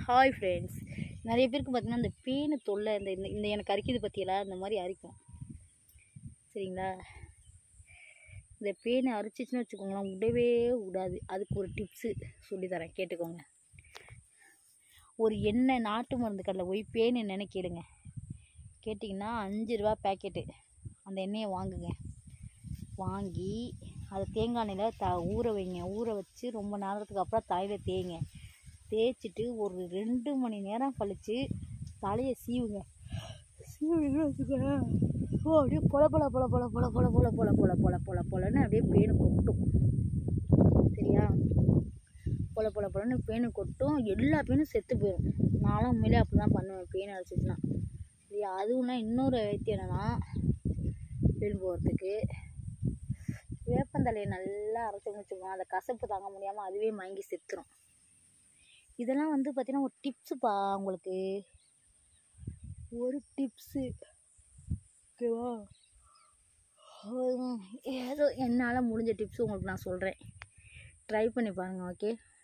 hi friends நிறைய பேருக்கு பார்த்தீங்கன்னா இந்த பேனு தொல்லை இந்த இந்த இந்த எனக்கு அரிக்குது பற்றியலா இந்த மாதிரி அரிக்கும் சரிங்களா இந்த பேனை அரிச்சிச்சுன்னு வச்சுக்கோங்களேன் விடவே விடாது அதுக்கு ஒரு டிப்ஸு சொல்லித்தரேன் கேட்டுக்கோங்க ஒரு எண்ணெய் நாட்டு மருந்து கடையில் போய் பேன் என்னென்னு கேளுங்க கேட்டிங்கன்னா அஞ்சு ரூபா பேக்கெட்டு அந்த எண்ணெயை வாங்குங்க வாங்கி அதை தேங்காய் எண்ணெயில் த ஊற வைங்க ஊற வச்சு ரொம்ப நேரத்துக்கு அப்புறம் தலையில் தேய்ங்க தேய்ச்சிட்டு ஒரு ரெண்டு மணி நேரம் கழித்து தலையை சீவுங்க சீவுங்க வச்சுக்கோங்க ஓ அப்படியே பொல பொல பொல பொல பொல பொல பொல பொல பொல பொல பொல பொலன்னு அப்படியே பேனு கொட்டும் சரியா பொல பொல பொலன்னு பேனு கொட்டும் எல்லா பேனும் செத்து போயிடும் நானும் உண்மையிலே அப்படி தான் பண்ணுவேன் பேன் அடிச்சிச்சுன்னா சரியா அதுவும்னா இன்னொரு வைத்தியம் என்னென்னா பேன் போகிறதுக்கு வேப்பந்தலையை நல்லா அரைச்சி வச்சுக்கோங்க அந்த கசப்பு தாங்க முடியாமல் அதுவே மயங்கி செத்துரும் இதெல்லாம் வந்து பார்த்தீங்கன்னா ஒரு டிப்ஸுப்பா உங்களுக்கு ஒரு டிப்ஸு ஓகேவா ஏதோ என்னால் முடிஞ்ச டிப்ஸ் உங்களுக்கு நான் சொல்கிறேன் ட்ரை பண்ணி பாருங்கள் ஓகே